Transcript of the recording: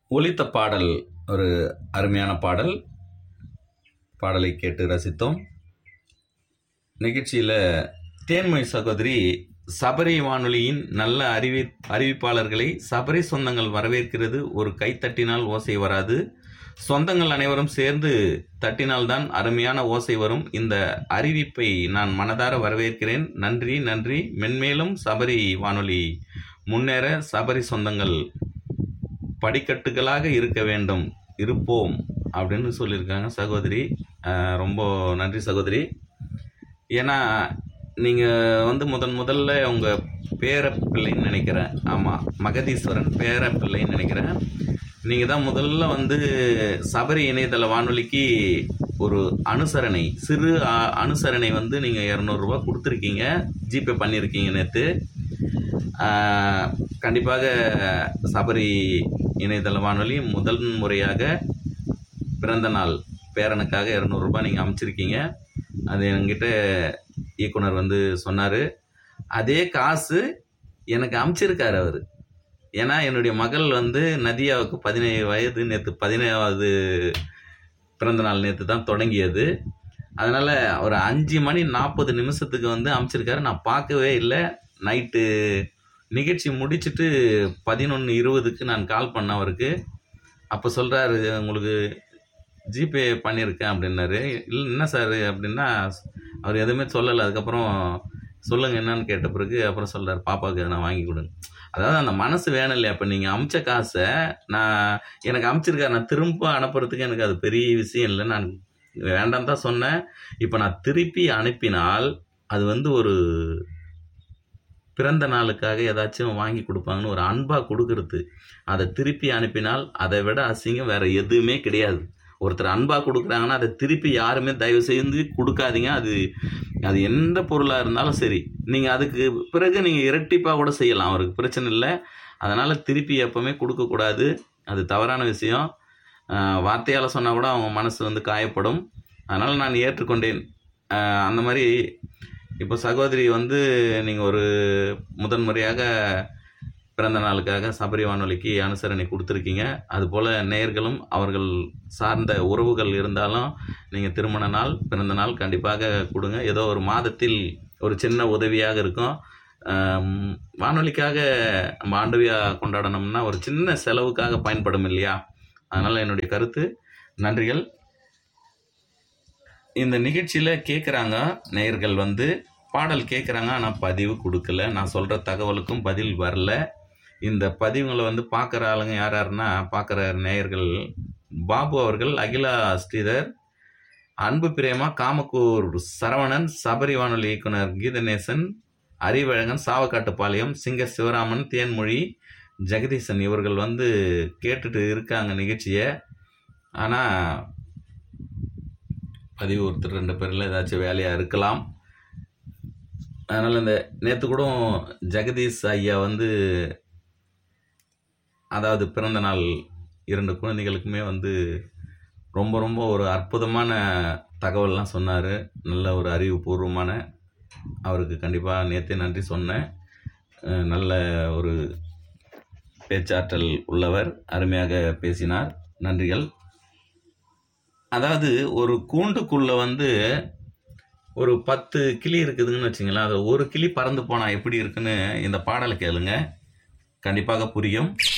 ஒலித்த பாடல் ஒரு அருமையான பாடல் பாடலை கேட்டு ரசித்தோம் நிகழ்ச்சியில் தேன்மொழி சகோதரி சபரி வானொலியின் நல்ல அறிவி அறிவிப்பாளர்களை சபரி சொந்தங்கள் வரவேற்கிறது ஒரு கை தட்டினால் ஓசை வராது சொந்தங்கள் அனைவரும் சேர்ந்து தட்டினால்தான் அருமையான ஓசை வரும் இந்த அறிவிப்பை நான் மனதார வரவேற்கிறேன் நன்றி நன்றி மென்மேலும் சபரி வானொலி முன்னேற சபரி சொந்தங்கள் படிக்கட்டுகளாக இருக்க வேண்டும் இருப்போம் அப்படின்னு சொல்லியிருக்காங்க சகோதரி அஹ் ரொம்ப நன்றி சகோதரி ஏன்னா நீங்கள் வந்து முதன் முதல்ல உங்கள் பேர பிள்ளைன்னு நினைக்கிறேன் ஆமாம் மகதீஸ்வரன் பேர பிள்ளைன்னு நினைக்கிறேன் நீங்கள் தான் முதல்ல வந்து சபரி இணையதள வானொலிக்கு ஒரு அனுசரணை சிறு அ- அனுசரணை வந்து நீங்கள் இரநூறுபா கொடுத்துருக்கீங்க ஜிபே பண்ணியிருக்கீங்க நேற்று கண்டிப்பாக சபரி இணையதள வானொலி முதல் முறையாக பிறந்த நாள் பேரனுக்காக இரநூறுபா நீங்கள் அமைச்சிருக்கீங்க அது என்கிட்ட இயக்குனர் வந்து சொன்னார் அதே காசு எனக்கு அமைச்சிருக்காரு அவர் ஏன்னா என்னுடைய மகள் வந்து நதியாவுக்கு பதினேழு வயது நேற்று பதினேழாவது பிறந்த நாள் நேற்று தான் தொடங்கியது அதனால் ஒரு அஞ்சு மணி நாற்பது நிமிஷத்துக்கு வந்து அமைச்சிருக்காரு நான் பார்க்கவே இல்லை நைட்டு நிகழ்ச்சி முடிச்சிட்டு பதினொன்று இருபதுக்கு நான் கால் பண்ண அவருக்கு அப்போ சொல்கிறாரு உங்களுக்கு ஜிபே பண்ணியிருக்கேன் அப்படின்னாரு இல்லை என்ன சார் அப்படின்னா அவர் எதுவுமே சொல்லலை அதுக்கப்புறம் சொல்லுங்கள் என்னன்னு கேட்ட பிறகு அப்புறம் சொல்கிறார் பாப்பாவுக்கு எதனா வாங்கி கொடுங்க அதாவது அந்த மனசு வேணும் இல்லையா இப்போ நீங்கள் அமிச்ச காசை நான் எனக்கு அமிச்சிருக்காரு நான் திரும்ப அனுப்புறதுக்கு எனக்கு அது பெரிய விஷயம் இல்லை நான் வேண்டாம் தான் சொன்னேன் இப்போ நான் திருப்பி அனுப்பினால் அது வந்து ஒரு பிறந்த நாளுக்காக ஏதாச்சும் வாங்கி கொடுப்பாங்கன்னு ஒரு அன்பாக கொடுக்கறது அதை திருப்பி அனுப்பினால் அதை விட அசிங்கம் வேற எதுவுமே கிடையாது ஒருத்தர் அன்பாக கொடுக்குறாங்கன்னா அதை திருப்பி யாருமே தயவு செய்து கொடுக்காதீங்க அது அது எந்த பொருளாக இருந்தாலும் சரி நீங்கள் அதுக்கு பிறகு நீங்கள் இரட்டிப்பாக கூட செய்யலாம் அவருக்கு பிரச்சனை இல்லை அதனால் திருப்பி எப்போவுமே கொடுக்கக்கூடாது அது தவறான விஷயம் ஆஹ் வார்த்தையால் சொன்னால் கூட அவங்க மனசு வந்து காயப்படும் அதனால் நான் ஏற்றுக்கொண்டேன் ஆஹ் அந்த மாதிரி இப்போ சகோதரி வந்து நீங்கள் ஒரு முதன்முறையாக பிறந்த நாளுக்காக சபரி வானொலிக்கு அனுசரணை கொடுத்துருக்கீங்க அதுபோல் நேயர்களும் அவர்கள் சார்ந்த உறவுகள் இருந்தாலும் நீங்கள் திருமண நாள் பிறந்த நாள் கண்டிப்பாக கொடுங்க ஏதோ ஒரு மாதத்தில் ஒரு சின்ன உதவியாக இருக்கும் ஆம், வானொலிக்காக நம்ம ஆண்டுவியா கொண்டாடணும்னா ஒரு சின்ன செலவுக்காக பயன்படும் இல்லையா அதனால் என்னுடைய கருத்து நன்றிகள் இந்த நிகழ்ச்சியில் கேட்குறாங்க நேயர்கள் வந்து பாடல் கேட்குறாங்க ஆனால் பதிவு கொடுக்கல நான் சொல்கிற தகவலுக்கும் பதில் வரல இந்த பதிவுங்களை வந்து பார்க்குற ஆளுங்க யார் யாருன்னா பார்க்குற நேயர்கள் பாபு அவர்கள் அகிலா ஸ்ரீதர் அன்பு பிரேமா காமக்கூர் சரவணன் சபரி வானொலி இயக்குனர் கீதநேசன் அறிவழகன் சாவக்காட்டுப்பாளையம் சிங்க சிவராமன் தேன்மொழி ஜெகதீசன் இவர்கள் வந்து கேட்டுட்டு இருக்காங்க நிகழ்ச்சியை ஆனால் பதிவு ஒருத்தர் ரெண்டு பேரில் ஏதாச்சும் வேலையாக இருக்கலாம் அதனால் இந்த நேற்று கூட ஜெகதீஷ் ஐயா வந்து அதாவது பிறந்த நாள் இரண்டு குழந்தைகளுக்குமே வந்து ரொம்ப ரொம்ப ஒரு அற்புதமான தகவல்லாம் சொன்னார் நல்ல ஒரு அறிவுபூர்வமான அவருக்கு கண்டிப்பாக நேற்றே நன்றி சொன்னேன் அஹ் நல்ல ஒரு பேச்சாற்றல் உள்ளவர் அருமையாக பேசினார் நன்றிகள் அதாவது ஒரு கூண்டுக்குள்ள வந்து ஒரு பத்து கிளி இருக்குதுன்னு வச்சுங்களேன் அது ஒரு கிளி பறந்து போனால் எப்படி இருக்குன்னு இந்த பாடலை கேளுங்க கண்டிப்பாக புரியும்